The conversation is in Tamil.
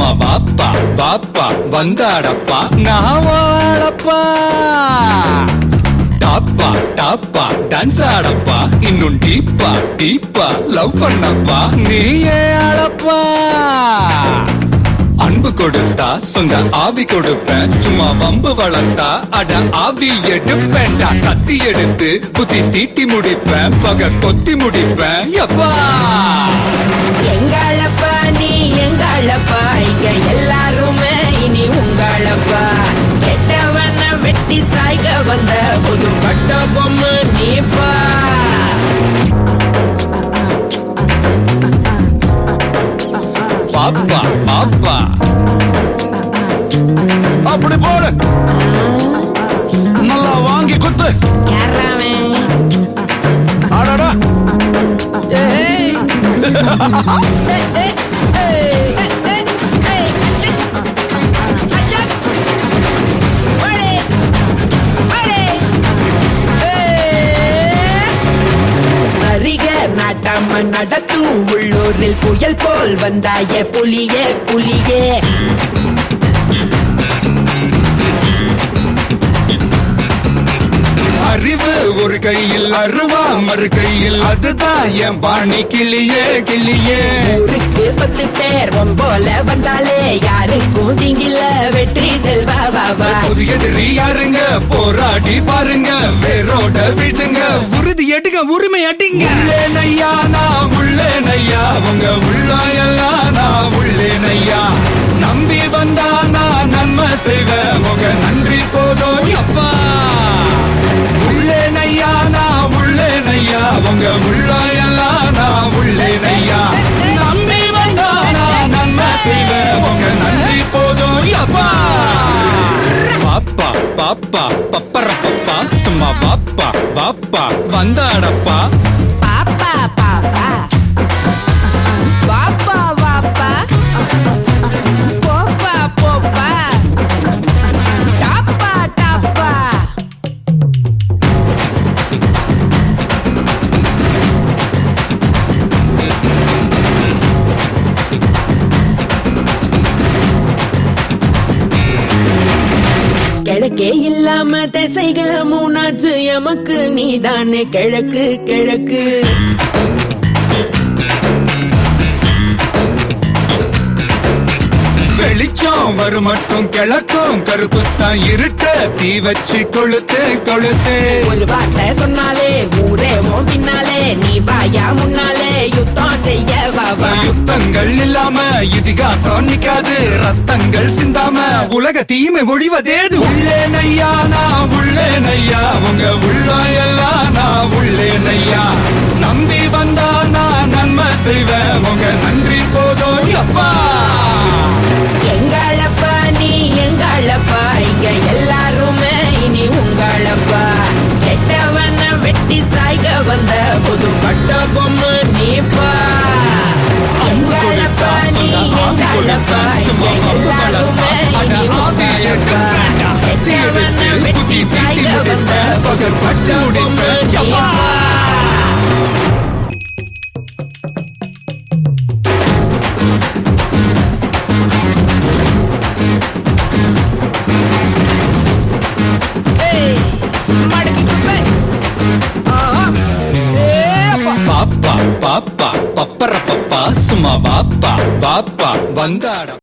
சும்மா வாப்பா வாப்பா வந்தாடப்பா நான் வாழப்பா டாப்பா டாப்பா டான்ஸ் ஆடப்பா இன்னும் டீப்பா டீப்பா லவ் பண்ணப்பா நீயே ஆளப்பா அன்பு கொடுத்தா சொந்த ஆவி கொடுப்பேன் சும்மா வம்பு வளர்த்தா அட ஆவி எடுப்பேன்டா கத்தி எடுத்து புத்தி தீட்டி முடிப்பேன் பக கொத்தி முடிப்பேன் எப்பா எங்களப்பா நீ எங்களப்பா இங்க எல்லாருமே இனி உங்களப்பா கெட்டவன வெட்டி சாய்க வந்த புது பட்ட பொம்மை நீப்பா பாப்பா பாப்பா அப்படி போடு நல்லா வாங்கி குத்து யாராவன் அடடா ஏய். ஏய், ஏய், ஏய், ஏய், ஏய், அச்சக். அச்சக். வாடே. வாடே. ஏய். அறிக நாட்டாம நடத்தும் உள்ளூரில் புயல் போல் வந்தாய புலியே புலியே அறிவு ஒரு கையில் அருவா மறு கையில் அதுதான் என் பாணி கிளியே கிளியே ஊருக்கு பத்து பேர் போல வந்தாலே யாருக்கும் திங்கில வெற்றி செல்வா வா வா புதிய எதிரி யாருங்க போராடி பாருங்க வேரோட வீழ்த்துங்க உறுதி எடுங்க உரிமை அடிங்க உள்ளே நையா நான் உள்ளே நையா உங்க உள்ளாயெல்லாம் நான் உள்ளே நையா நம்பி வந்தா நான் நன்மை செய்வேன் உங்க நன்றி போதும் அப்பா உள்ளே நையா நான் உள்ளே நையா உங்க உள்ளாயெல்லாம் நான் உள்ளே நையா நம்பி வந்தா நான் நன்மை செய்வேன் உங்க நன்றி போதும் அப்பா பாப்பா பாப்பா பப்பர பப்பா சும்மா வாப்பா வாப்பா வந்தாடப்பா பாப்பா பாப்பா வாப்பா வாப்பா போப்பா போப்பா டாப்பா டாப்பா கிழக்கே இல்லாம திசைக மூணாச்சு எமக்கு நீதானே கிழக்கு கிழக்கு வெளிச்சம் வரும் மட்டும் கிழக்கும் கருப்புத்தான் இருட்ட தீ வச்சு கொளுத்து கொளுத்து ஒரு வார்த்தை சொன்னாலே ஊரே மோ பின்னாலே நீ பாயா முன்னாலே யுத்தம் செய்ய வாவா யுத்தங்கள் இல்லாம இதிகாசம் நிக்காது ரத்தங்கள் சிந்தாம உலக தீமை ஒழிவதேது உள்ளே நையா நான் உள்ளே நையா உங்க உள்ளாயெல்லாம் நான் உள்ளே நையா நம்பி வந்தா நான் நன்மை செய்வேன் உங்க நன்றி போதும் அப்பா எங்களப்பா நீ எங்களப்பா இங்க எல்லாருமே இனி உங்களப்பா கெட்டவன வெட்டி சாய்க வந்த புது பட்ட பொம்மை நீப்பா எங்களப்பா நீ எங்களப்பா இங்க எல்லாருமே இனி உங்களப்பா கெட்டவன வெட்டி சாய்க வந்த புது பட்ட பொம்மை நீப்பா ஏய், மடக்கி குத்து. ஆஹா. ஏப்பா. பாப்பா பாப்பா பப்பர பப்பா சும்மா வாப்பா வாப்பா வந்தாட